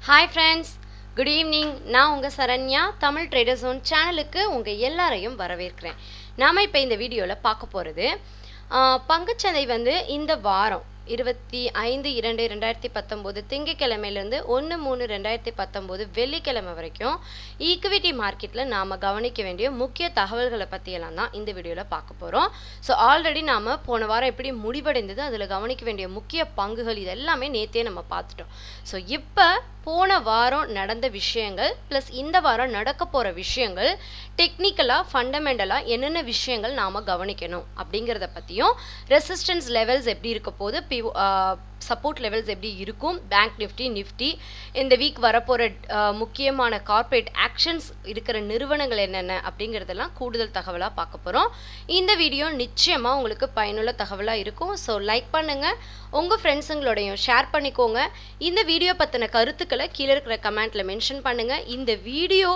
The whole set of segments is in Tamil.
ஹாய் ஃப்ரெண்ட்ஸ் குட் ஈவினிங் நான் உங்கள் சரண்யா தமிழ் ட்ரேடர் ஜோன் சேனலுக்கு உங்கள் எல்லாரையும் வரவேற்கிறேன் நாம் இப்போ இந்த வீடியோவில் பார்க்க போகிறது பங்குச்சந்தை வந்து இந்த வாரம் இருபத்தி ஐந்து இரண்டு ரெண்டாயிரத்தி பத்தொம்போது திங்கக்கிழமையிலேருந்து ஒன்று மூணு ரெண்டாயிரத்தி பத்தொம்போது வெள்ளிக்கிழமை வரைக்கும் ஈக்விட்டி மார்க்கெட்டில் நாம் கவனிக்க வேண்டிய முக்கிய தகவல்களை பற்றியெல்லாம் தான் இந்த வீடியோவில் பார்க்க போகிறோம் ஸோ ஆல்ரெடி நாம் போன வாரம் எப்படி முடிவடைந்தது அதில் கவனிக்க வேண்டிய முக்கிய பங்குகள் இது எல்லாமே நேற்றே நம்ம பார்த்துட்டோம் ஸோ இப்போ போன வாரம் நடந்த விஷயங்கள் ப்ளஸ் இந்த வாரம் நடக்க போகிற விஷயங்கள் டெக்னிக்கலாக ஃபண்டமெண்டலாக என்னென்ன விஷயங்கள் நாம் கவனிக்கணும் அப்படிங்கிறத பற்றியும் ரெசிஸ்டன்ஸ் லெவல்ஸ் எப்படி இருக்க போது பி சப்போர்ட் லெவல்ஸ் எப்படி இருக்கும் பேங்க் நிஃப்டி நிஃப்டி இந்த வீக் வரப்போகிற முக்கியமான கார்ப்பரேட் ஆக்ஷன்ஸ் இருக்கிற நிறுவனங்கள் என்னென்ன அப்படிங்கிறதெல்லாம் கூடுதல் தகவலாக பார்க்க போகிறோம் இந்த வீடியோ நிச்சயமாக உங்களுக்கு பயனுள்ள தகவலாக இருக்கும் ஸோ லைக் பண்ணுங்கள் உங்கள் ஃப்ரெண்ட்ஸுங்களோடையும் ஷேர் பண்ணிக்கோங்க இந்த வீடியோ பற்றின கருத்துக்களை கீழே இருக்கிற கமெண்ட்டில் மென்ஷன் பண்ணுங்கள் இந்த வீடியோ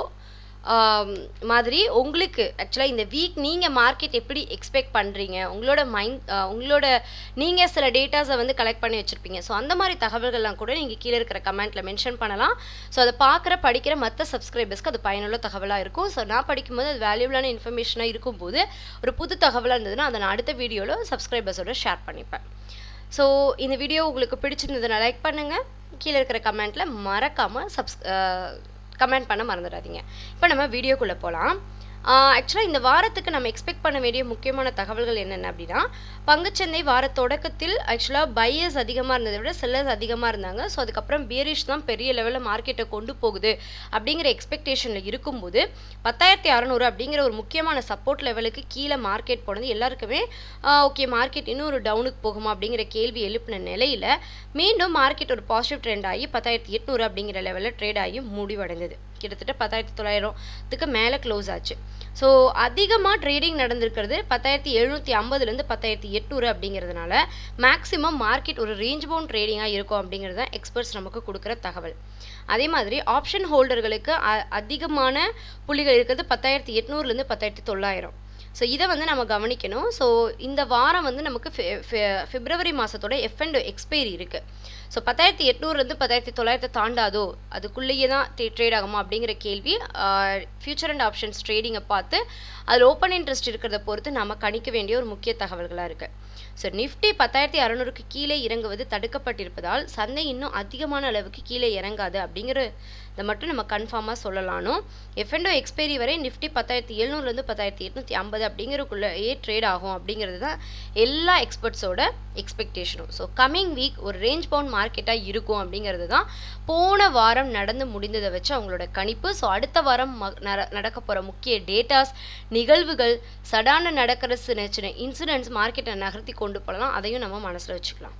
மாதிரி உங்களுக்கு ஆக்சுவலாக இந்த வீக் நீங்கள் மார்க்கெட் எப்படி எக்ஸ்பெக்ட் பண்ணுறீங்க உங்களோட மைண்ட் உங்களோட நீங்கள் சில டேட்டாஸை வந்து கலெக்ட் பண்ணி வச்சுருப்பீங்க ஸோ அந்த மாதிரி தகவல்கள்லாம் கூட நீங்கள் கீழே இருக்கிற கமெண்ட்டில் மென்ஷன் பண்ணலாம் ஸோ அதை பார்க்குற படிக்கிற மற்ற சப்ஸ்கிரைபர்ஸ்க்கு அது பயனுள்ள தகவலாக இருக்கும் ஸோ நான் படிக்கும்போது அது வேல்யூபிளான இன்ஃபர்மேஷனாக இருக்கும்போது ஒரு புது தகவலாக இருந்ததுன்னா அதை நான் அடுத்த வீடியோவில் சப்ஸ்கிரைபர்ஸோட ஷேர் பண்ணிப்பேன் ஸோ இந்த வீடியோ உங்களுக்கு பிடிச்சிருந்ததுன்னா லைக் பண்ணுங்கள் கீழே இருக்கிற கமெண்ட்டில் மறக்காமல் சப்ஸ் கமெண்ட் பண்ண மறந்துடாதீங்க இப்போ நம்ம வீடியோக்குள்ளே போகலாம் ஆக்சுவலாக இந்த வாரத்துக்கு நம்ம எக்ஸ்பெக்ட் பண்ண வேண்டிய முக்கியமான தகவல்கள் என்னென்ன அப்படின்னா பங்குச்சந்தை வார தொடக்கத்தில் ஆக்சுவலாக பையர்ஸ் அதிகமாக இருந்ததை விட செல்லர்ஸ் அதிகமாக இருந்தாங்க ஸோ அதுக்கப்புறம் பியரிஷ் தான் பெரிய லெவலில் மார்க்கெட்டை கொண்டு போகுது அப்படிங்கிற எக்ஸ்பெக்டேஷனில் இருக்கும்போது பத்தாயிரத்தி அறநூறு அப்படிங்கிற ஒரு முக்கியமான சப்போர்ட் லெவலுக்கு கீழே மார்க்கெட் போனது எல்லாருக்குமே ஓகே மார்க்கெட் இன்னும் ஒரு டவுனுக்கு போகுமா அப்படிங்கிற கேள்வி எழுப்பின நிலையில் மீண்டும் மார்க்கெட் ஒரு பாசிட்டிவ் ட்ரெண்ட் ஆகி பத்தாயிரத்தி எட்நூறு அப்படிங்கிற லெவலில் ட்ரேட் ஆகி முடிவடைந்தது கிட்டத்தட்ட பத்தாயிரத்தி தொள்ளாயிரத்துக்கு மேலே க்ளோஸ் ஆச்சு ஸோ அதிகமாக ட்ரேடிங் நடந்திருக்கிறது பத்தாயிரத்தி எழுநூற்றி ஐம்பதுலேருந்து பத்தாயிரத்தி எட்நூறு அப்படிங்கிறதுனால மேக்ஸிமம் மார்க்கெட் ஒரு ரேஞ்ச் பவுண்ட் ட்ரேடிங்காக இருக்கும் அப்படிங்கிறது தான் எக்ஸ்பர்ட்ஸ் நமக்கு கொடுக்குற தகவல் அதே மாதிரி ஆப்ஷன் ஹோல்டர்களுக்கு அதிகமான புள்ளிகள் இருக்கிறது பத்தாயிரத்தி எட்நூறுலேருந்து பத்தாயிரத்தி தொள்ளாயிரம் ஸோ இதை வந்து நம்ம கவனிக்கணும் ஸோ இந்த வாரம் வந்து நமக்கு பிப்ரவரி மாதத்தோட எஃப் அண்ட் எக்ஸ்பைரி இருக்குது ஸோ பத்தாயிரத்தி எட்நூறுலேருந்து பத்தாயிரத்தி தொள்ளாயிரத்தை தாண்டாதோ அதுக்குள்ளேயே தான் ட்ரேட் ஆகுமா அப்படிங்கிற கேள்வி ஃபியூச்சர் அண்ட் ஆப்ஷன்ஸ் ட்ரேடிங்கை பார்த்து அதில் ஓப்பன் இன்ட்ரெஸ்ட் இருக்கிறத பொறுத்து நம்ம கணிக்க வேண்டிய ஒரு முக்கிய தகவல்களாக இருக்குது ஸோ நிஃப்டி பத்தாயிரத்தி அறநூறுக்கு கீழே இறங்குவது தடுக்கப்பட்டிருப்பதால் சந்தை இன்னும் அதிகமான அளவுக்கு கீழே இறங்காது அப்படிங்கிற இதை மட்டும் நம்ம கன்ஃபார்மாக சொல்லலானும் எஃப்என்டோ எக்ஸ்பைரி வரை நிஃப்டி பத்தாயிரத்தி எழுநூறுலேருந்து பத்தாயிரத்தி எட்நூற்றி ஐம்பது அப்படிங்கிறக்குள்ளேயே ட்ரேட் ஆகும் அப்படிங்கிறது தான் எல்லா எக்ஸ்பர்ட்ஸோட எக்ஸ்பெக்டேஷனும் ஸோ கம்மிங் வீக் ஒரு ரேஞ்ச் பவுண்ட் மார்க்கெட்டாக இருக்கும் அப்படிங்கிறது தான் போன வாரம் நடந்து முடிந்ததை வச்சு அவங்களோட கணிப்பு ஸோ அடுத்த வாரம் நடக்க போகிற முக்கிய டேட்டாஸ் நிகழ்வுகள் சடான நடக்கிற சின்ன சின்ன இன்சிடென்ட்ஸ் மார்க்கெட்டை நகர்த்தி கொண்டு போகலாம் அதையும் நம்ம மனசில் வச்சுக்கலாம்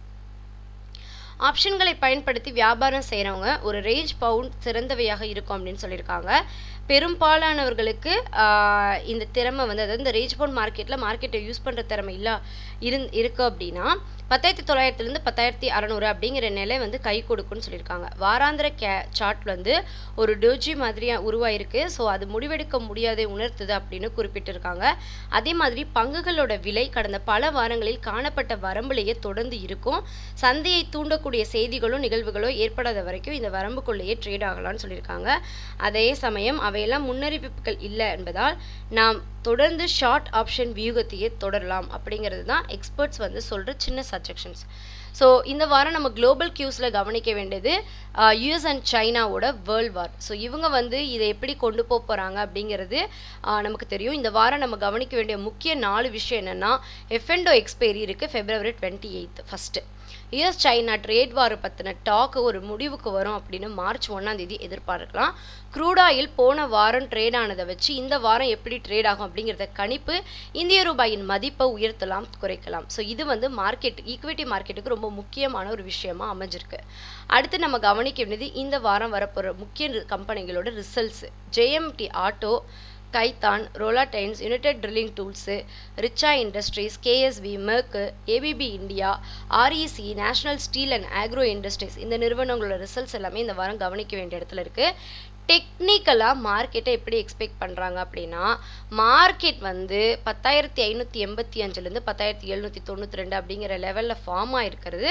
ஆப்ஷன்களை பயன்படுத்தி வியாபாரம் செய்கிறவங்க ஒரு ரேஞ்ச் பவுண்ட் சிறந்தவையாக இருக்கும் அப்படின்னு சொல்லியிருக்காங்க பெரும்பாலானவர்களுக்கு இந்த திறமை வந்து அதாவது இந்த ரேஞ்ச் பவுண்ட் மார்க்கெட்டில் மார்க்கெட்டை யூஸ் பண்ணுற திறமை இல்லை இருந் இருக்கு அப்படின்னா பத்தாயிரத்தி தொள்ளாயிரத்துலேருந்து பத்தாயிரத்தி அறநூறு அப்படிங்கிற நிலை வந்து கை கொடுக்குன்னு சொல்லியிருக்காங்க வாராந்திர கே சார்ட் வந்து ஒரு டோஜி மாதிரியாக உருவாயிருக்கு ஸோ அது முடிவெடுக்க முடியாத உணர்த்துது அப்படின்னு குறிப்பிட்டிருக்காங்க அதே மாதிரி பங்குகளோட விலை கடந்த பல வாரங்களில் காணப்பட்ட வரம்புலேயே தொடர்ந்து இருக்கும் சந்தையை தூண்டக்கூடிய செய்திகளோ நிகழ்வுகளோ ஏற்படாத வரைக்கும் இந்த வரம்புக்குள்ளேயே ட்ரேட் ஆகலாம்னு சொல்லியிருக்காங்க அதே சமயம் அவையெல்லாம் முன்னறிவிப்புகள் இல்லை என்பதால் நாம் தொடர்ந்து ஷார்ட் ஆப்ஷன் வியூகத்தையே தொடரலாம் அப்படிங்கிறது தான் எக்ஸ்பர்ட்ஸ் வந்து சொல்கிற சின்ன சஜஷன்ஸ் ஸோ இந்த வாரம் நம்ம குளோபல் கியூஸில் கவனிக்க வேண்டியது யூஎஸ் அண்ட் சைனாவோட வேர்ல்ட் வார் ஸோ இவங்க வந்து இதை எப்படி கொண்டு போக போகிறாங்க அப்படிங்கிறது நமக்கு தெரியும் இந்த வாரம் நம்ம கவனிக்க வேண்டிய முக்கிய நாலு விஷயம் என்னென்னா எஃப்என்டோ எக்ஸ்பைரி இருக்குது February twenty eighth first US China trade war பற்றின டாக் ஒரு முடிவுக்கு வரும் அப்படின்னு மார்ச் ஒன்றாம் தேதி எதிர்பார்க்கலாம் க்ரூட் ஆயில் போன வாரம் ட்ரேட் ஆனதை வச்சு இந்த வாரம் எப்படி ட்ரேட் ஆகும் அப்படிங்கிறத கணிப்பு இந்திய ரூபாயின் மதிப்பை உயர்த்தலாம் குறைக்கலாம் ஸோ இது வந்து மார்க்கெட் ஈக்விட்டி மார்க்கெட்டுக்கு ரொம்ப முக்கியமான ஒரு விஷயமா அமைஞ்சிருக்கு அடுத்து நம்ம கவனிக்க வேண்டியது இந்த வாரம் வரப்போகிற முக்கிய கம்பெனிகளோட results JMT auto Khaitan Rolatainers united drilling tools Richa industries KSB Merck ABB India REC national steel and agro industries இந்த நிறுவனங்களோட ரிசல்ட்ஸ் எல்லாமே இந்த வாரம் கவனிக்க வேண்டிய இடத்துல இருக்குது டெக்னிக்கலாக மார்க்கெட்டை எப்படி எக்ஸ்பெக்ட் பண்ணுறாங்க அப்படின்னா மார்க்கெட் வந்து பத்தாயிரத்தி ஐநூற்றி எண்பத்தி அஞ்சுலேருந்து பத்தாயிரத்தி எழுநூற்றி தொண்ணூற்றி ரெண்டு அப்படிங்கிற லெவலில் ஃபார்ம் ஆகிருக்கிறது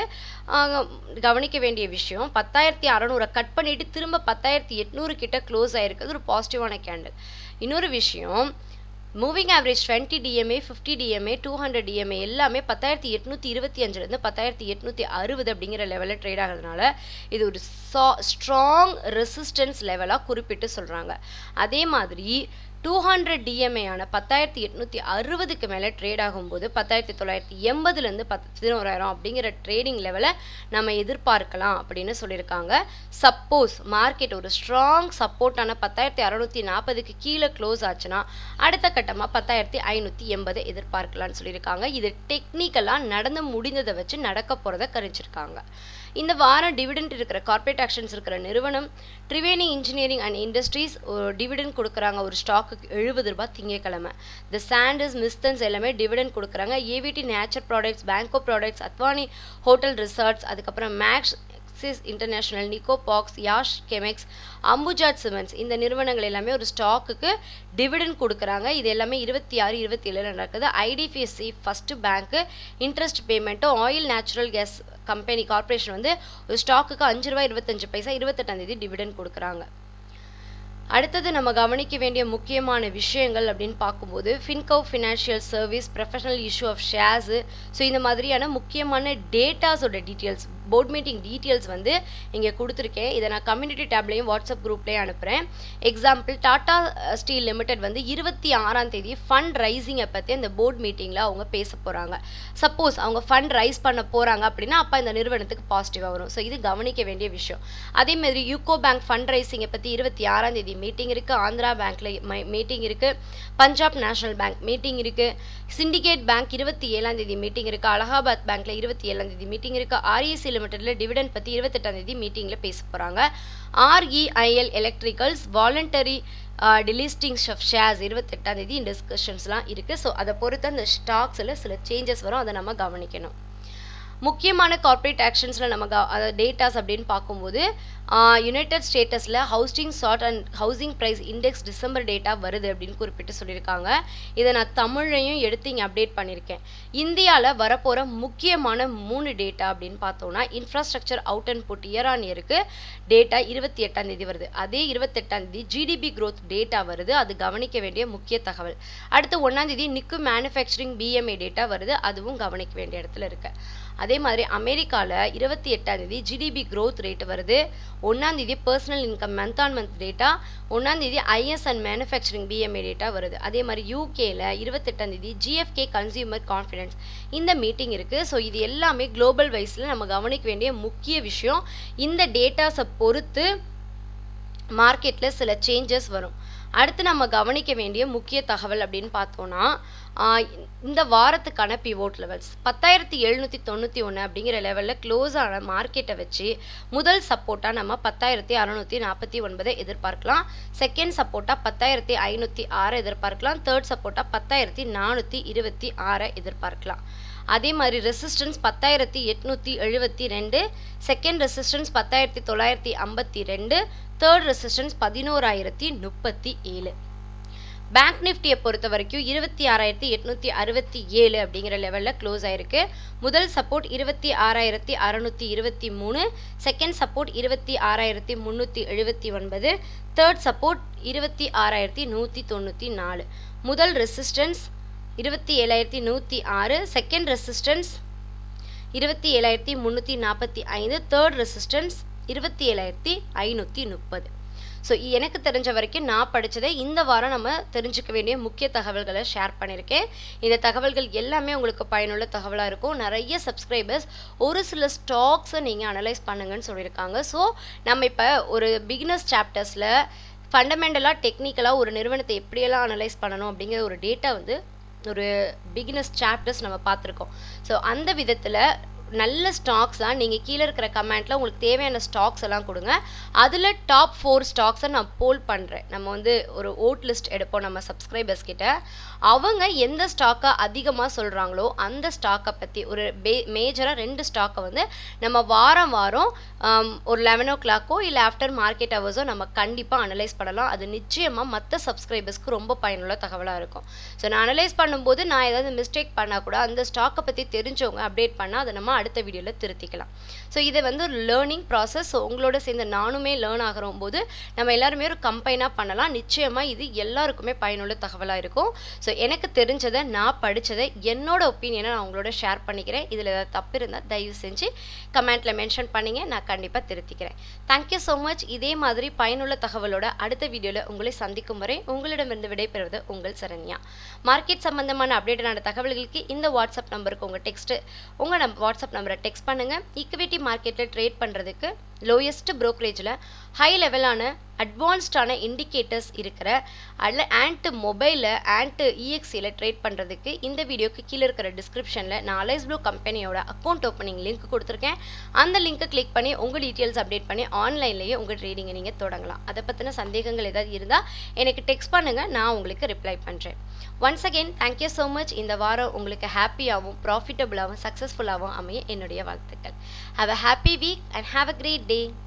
கவனிக்க வேண்டிய விஷயம் பத்தாயிரத்தி அறநூறை கட் பண்ணிவிட்டு திரும்ப பத்தாயிரத்தி எட்நூறு கிட்ட க்ளோஸ் ஆகிருக்கிறது ஒரு பாசிட்டிவான கேண்டில் இன்னொரு விஷயம் moving average twenty DMA fifty DMA two hundred DMA எல்லாமே பத்தாயிரத்தி எட்நூற்றி இருபத்தி அஞ்சுலேருந்து பத்தாயிரத்தி எட்நூற்றி அறுபது அப்படிங்கிற லெவலில் ட்ரேட் ஆகிறதுனால இது ஒரு சா ஸ்ட்ராங் ரெசிஸ்டன்ஸ் லெவலாக குறிப்பிட்டு சொல்கிறாங்க அதே மாதிரி டூ ஹண்ட்ரட் டிஎம்ஏயான பத்தாயிரத்தி எட்நூற்றி அறுபதுக்கு மேலே ட்ரேட் ஆகும்போது பத்தாயிரத்தி தொள்ளாயிரத்தி எண்பதுலேருந்து பத்து பதினோராயிரம் அப்படிங்கிற ட்ரேடிங் லெவலை நம்ம எதிர்பார்க்கலாம் அப்படின்னு சொல்லியிருக்காங்க சப்போஸ் மார்க்கெட் ஒரு ஸ்ட்ராங் சப்போர்ட்டான பத்தாயிரத்தி அறநூற்றி நாற்பதுக்கு கீழே க்ளோஸ் ஆச்சுன்னா அடுத்த கட்டமாக பத்தாயிரத்தி ஐநூற்றி எண்பதை எதிர்பார்க்கலாம்னு சொல்லியிருக்காங்க இது டெக்னிக்கலாக நடந்து முடிந்ததை வச்சு நடக்க போகிறத கணிச்சிருக்காங்க இந்த வாரம் டிவிடெண்ட் இருக்கிற கார்ப்பரேட் ஆக்ஷன்ஸ் இருக்கிற நிறுவனம் ட்ரிவேணி இன்ஜினியரிங் அண்ட் இண்டஸ்ட்ரீஸ் ஒரு டிவிடெண்ட் கொடுக்குறாங்க ஒரு ஸ்டாக்குக்கு எழுபது ரூபாய் திங்கக்கிழமை த சாண்டஸ் மிஸ்தன்ஸ் எல்லாமே டிவிடெண்ட் கொடுக்குறாங்க AVT nature products Banco products Advani hotel resorts அதுக்கப்புறம் மேக்ஸ் எக்ஸிஸ் இன்டர்நேஷ்னல் நிக்கோபாக்ஸ் யாஷ் கெமெக்ஸ் அம்புஜாட் சிமெண்ட்ஸ் இந்த நிறுவனங்கள் எல்லாமே ஒரு ஸ்டாக்குக்கு டிவிடெண்ட் கொடுக்குறாங்க இது எல்லாமே இருபத்தி ஆறு இருபத்தி ஏழில் நடக்குது ஐடிபிஎஸ்சி ஃபஸ்ட்டு பேங்க்கு இன்ட்ரெஸ்ட் பேமெண்ட்டும் oil natural gas company corporation வந்து ஒரு ஸ்டாக்குக்கு அஞ்சு ரூபாய் இருபத்தஞ்சு பைசா இருபத்தெட்டாந்தேதி டிவிடெண்ட் கொடுக்குறாங்க அடுத்தது நம்ம கவனிக்க வேண்டிய முக்கியமான விஷயங்கள் அப்படின்னு பார்க்கும்போது ஃபின்கவ் financial service professional issue of shares so இந்த மாதிரியான முக்கியமான டேட்டாஸோட டீட்டெயில்ஸ் போர்ட் மீட்டிங் டீட்டெயில்ஸ் வந்து இங்கே கொடுத்துருக்கேன் இதை நான் கம்யூனிட்டி டேப்லேயும் வாட்ஸ்அப் குரூப்லேயும் அனுப்புகிறேன் எக்ஸாம்பிள் டாடா ஸ்டீல் லிமிடெட் வந்து இருபத்தி ஆறாம் தேதி ஃபண்ட் ரைசிங்கை பற்றி அந்த போர்ட் மீட்டிங்கில் அவங்க பேச போகிறாங்க சப்போஸ் அவங்க ஃபண்ட் ரைஸ் பண்ண போகிறாங்க அப்படின்னா அப்போ இந்த நிறுவனத்துக்கு பாசிட்டிவாக வரும் ஸோ இது கவனிக்க வேண்டிய விஷயம் அதே மாதிரி யூகோ பேங்க் ஃபண்ட் ரைசிங்கை பற்றி இருபத்தி ஆறாம் தேதி மீட்டிங் இருக்குது ஆந்திரா பேங்க்கில் மீட்டிங் இருக்குது பஞ்சாப் நேஷனல் பேங்க் மீட்டிங் இருக்குது சிண்டிகேட் பேங்க் இருபத்தி ஏழாம் தேதி மீட்டிங் இருக்குது அலகாபாத் பேங்க்கில் இருபத்தி ஏழாம் தேதி மீட்டிங் இருக்குது ஆர்இசி லிமிடெட்டில் டிவிடெண்ட் பற்றி இருபத்தெட்டாம் தேதி மீட்டிங்கில் பேச போகிறாங்க REIL electricals voluntary delistings of shares இருபத்தெட்டாம் தேதி டிஸ்கஷன்ஸ்லாம் இருக்குது ஸோ அதை பொறுத்து அந்த ஸ்டாக்ஸில் சில சேஞ்சஸ் வரும் அதை நம்ம கவனிக்கணும் முக்கியமான கார்ப்பரேட் ஆக்ஷன்ஸில் நம்ம க அதாவது டேட்டாஸ் அப்படின்னு பார்க்கும்போது யுனைடெட் ஸ்டேட்டஸில் housing start and housing price index December data வருது அப்படின்னு குறிப்பிட்டு சொல்லியிருக்காங்க இதை நான் தமிழையும் எடுத்து இங்கே அப்டேட் பண்ணியிருக்கேன் இந்தியாவில் வரப்போகிற முக்கியமான மூணு டேட்டா அப்படின்னு பார்த்தோம்னா infrastructure out and put year on இயருக்கு டேட்டா இருபத்தி எட்டாம் தேதி வருது அதே இருபத்தெட்டாம் தேதி ஜிடிபி க்ரோத் டேட்டா வருது அது கவனிக்க வேண்டிய முக்கிய தகவல் அடுத்து ஒன்றாம் தேதி நிக்கு மேனுஃபேக்சரிங் பிஎம்ஏ டேட்டா வருது அதுவும் கவனிக்க வேண்டிய இடத்துல இருக்கு அதே மாதிரி அமெரிக்காவில் இருபத்தி எட்டாம் தேதி ஜிடிபி க்ரோத் ரேட் வருது ஒன்றாம் தேதி personal income month on month data ஒன்றாம் தேதி IS and manufacturing PMI data வருது அதே மாதிரி யூகேல இருபத்தெட்டாம் தேதி ஜிஎஃப்கே கன்சியூமர் கான்ஃபிடன்ஸ் இந்த மீட்டிங் இருக்குது ஸோ இது எல்லாமே குளோபல் வைஸில் நம்ம கவனிக்க வேண்டிய முக்கிய விஷயம் இந்த டேட்டாஸை பொறுத்து மார்க்கெட்டில் சில சேஞ்சஸ் வரும் அடுத்து நம்ம கவனிக்க வேண்டிய முக்கிய தகவல் அப்படின்னு பார்த்தோன்னா இந்த வாரத்துக்கான பிவோட் லெவல்ஸ் பத்தாயிரத்தி எழுநூற்றி தொண்ணூற்றி ஒன்று அப்படிங்கிற லெவலில் க்ளோஸ் ஆன மார்க்கெட்டை வச்சு முதல் சப்போர்ட்டாக நம்ம பத்தாயிரத்தி அறநூற்றி நாற்பத்தி ஒன்பதை எதிர்பார்க்கலாம் செகண்ட் சப்போர்ட்டாக பத்தாயிரத்தி ஐநூற்றி ஆறை எதிர்பார்க்கலாம் தேர்ட் சப்போர்ட்டாக பத்தாயிரத்தி நானூற்றி இருபத்தி ஆறை எதிர்பார்க்கலாம் அதே மாதிரி ரெசிஸ்டன்ஸ் பத்தாயிரத்தி எட்நூற்றி எழுபத்தி ரெண்டு செகண்ட் ரெசிஸ்டன்ஸ் பத்தாயிரத்தி தொள்ளாயிரத்தி ஐம்பத்தி ரெண்டு தேர்ட் ரெசிஸ்டன்ஸ் பதினோராயிரத்தி முப்பத்தி ஏழு பேங்க் நிஃப்டியை பொறுத்த வரைக்கும் இருபத்தி ஆறாயிரத்தி எட்நூற்றி அறுபத்தி ஏழு அப்படிங்கிற லெவலில் க்ளோஸ் ஆயிருக்கு முதல் சப்போர்ட் இருபத்தி ஆறாயிரத்தி அறநூற்றி இருபத்தி மூணு செகண்ட் சப்போர்ட் இருபத்தி ஆறாயிரத்தி முந்நூற்றி எழுபத்தி ஒன்பது தேர்ட் சப்போர்ட் இருபத்தி ஆறாயிரத்தி நூற்றி தொண்ணூற்றி நாலு முதல் ரெசிஸ்டன்ஸ் இருபத்தி ஏழாயிரத்தி நூற்றி ஆறு செகண்ட் ரெசிஸ்டன்ஸ் இருபத்தி ஏழாயிரத்தி முந்நூற்றி நாற்பத்தி ஐந்து தேர்ட் ரெசிஸ்டன்ஸ் இருபத்தி ஏழாயிரத்தி ஐநூற்றி முப்பது ஸோ எனக்கு தெரிஞ்ச வரைக்கும் நான் படித்ததை இந்த வாரம் நம்ம தெரிஞ்சுக்க வேண்டிய முக்கிய தகவல்களை ஷேர் பண்ணியிருக்கேன் இந்த தகவல்கள் எல்லாமே உங்களுக்கு பயனுள்ள தகவலாக இருக்கும் நிறைய சப்ஸ்கிரைபர்ஸ் ஒரு சில ஸ்டாக்ஸை நீங்கள் அனலைஸ் பண்ணுங்கன்னு சொல்லியிருக்காங்க ஸோ நம்ம இப்போ ஒரு பிகினர்ஸ் சாப்டர்ஸில் ஃபண்டமெண்டலாக டெக்னிக்கலாக ஒரு நிறுவனத்தை எப்படியெல்லாம் அனலைஸ் பண்ணணும் அப்படிங்கிற ஒரு டேட்டா வந்து ஒரு பிகினஸ் சாப்டர்ஸ் நம்ம பார்த்துருக்கோம் ஸோ அந்த விதத்தில் நல்ல ஸ்டாக்ஸ் தான் நீங்கள் கீழே இருக்கிற கமெண்ட்டில் உங்களுக்கு தேவையான ஸ்டாக்ஸ் எல்லாம் கொடுங்க அதில் டாப் ஃபோர் ஸ்டாக்ஸை நான் போல் பண்ணுறேன் நம்ம வந்து ஒரு ஓட் லிஸ்ட் எடுப்போம் நம்ம சப்ஸ்கிரைபர்ஸ் கிட்ட அவங்க எந்த ஸ்டாக்கை அதிகமாக சொல்கிறாங்களோ அந்த ஸ்டாக்கை பற்றி ஒரு பே மேஜராக ரெண்டு ஸ்டாக்கை வந்து நம்ம வாரம் வாரம் ஆம், ஒரு லெவன் ஓ கிளாக்கோ இல்லை ஆஃப்டர் மார்க்கெட் ஹவர்ஸோ நம்ம கண்டிப்பாக அனலைஸ் பண்ணலாம் அது நிச்சயமாக மற்ற சப்ஸ்கிரைபர்ஸ்க்கு ரொம்ப பயனுள்ள தகவலாக இருக்கும் ஸோ நான் அனலைஸ் பண்ணும்போது நான் ஏதாவது மிஸ்டேக் பண்ணால் கூட அந்த ஸ்டாக்கை பற்றி தெரிஞ்சவங்க அப்டேட் பண்ணால் அதை நம்ம அடுத்த வீடியோவில் திருத்திக்கலாம் ஸோ இது வந்து ஒரு லேர்னிங் ப்ராசஸ் ஸோ உங்களோட சேர்ந்து நானுமே லேர்ன் ஆகிற போது நம்ம எல்லாருமே ஒரு கம்பைனாக பண்ணலாம் நிச்சயமாக இது எல்லாருக்குமே பயனுள்ள தகவலாக இருக்கும் ஸோ எனக்கு தெரிஞ்சதை நான் படித்ததை என்னோட ஒப்பீனியனை நான் உங்களோட ஷேர் பண்ணிக்கிறேன் இதில் ஏதாவது தப்பு இருந்தால் தயவு செஞ்சு கமெண்ட்டில் மென்ஷன் பண்ணிங்க நான் கண்டிப்பாக திருத்திக்கிறேன் தேங்க்யூ ஸோ மச் இதே மாதிரி பயனுள்ள தகவலோட அடுத்த வீடியோவில் உங்களை சந்திக்கும் வரை உங்களிடமிருந்து விடைபெறுவது உங்கள் சரண்யா மார்க்கெட் சம்பந்தமான அப்டேட்டான தகவல்களுக்கு இந்த வாட்ஸ்அப் நம்பருக்கு உங்கள் டெக்ஸ்ட்டு உங்கள் நம் வாட்ஸ்அப் நம்பரை டெக்ஸ்ட் பண்ணுங்கள் ஈக்விட்டி மார்க்கெட்டில் ட்ரேட் பண்ணுறதுக்கு லோயஸ்ட் ப்ரோக்கரேஜில் ஹை லெவலான அட்வான்ஸ்டான இண்டிகேட்டர்ஸ் இருக்கிற அதில் ஆண்ட் மொபைலில் ஆண்ட் இஎக்ஸியில் ட்ரேட் பண்ணுறதுக்கு இந்த வீடியோக்கு கீழே இருக்கிற டிஸ்கிரிப்ஷனில் நான் அலைஸ் ப்ளூ கம்பெனியோட அக்கௌண்ட் ஓப்பனிங் லிங்க் கொடுத்துருக்கேன் அந்த லிங்க்கை கிளிக் பண்ணி உங்கள் டீட்டெயில்ஸ் அப்டேட் பண்ணி ஆன்லைன்லேயே உங்கள் ட்ரேடிங்கை நீங்கள் தொடங்கலாம் அதை பற்றின சந்தேகங்கள் ஏதாவது இருந்தால் எனக்கு டெக்ஸ்ட் பண்ணுங்கள் நான் உங்களுக்கு ரிப்ளை பண்ணுறேன் once again thank you so much இந்த வாரம் உங்களுக்கு ஹாப்பியாகவும் ப்ராஃபிட்டபுளாகவும் சக்ஸஸ்ஃபுல்லாகவும் அமைய என்னுடைய வாழ்த்துக்கள் have a happy week and have a great day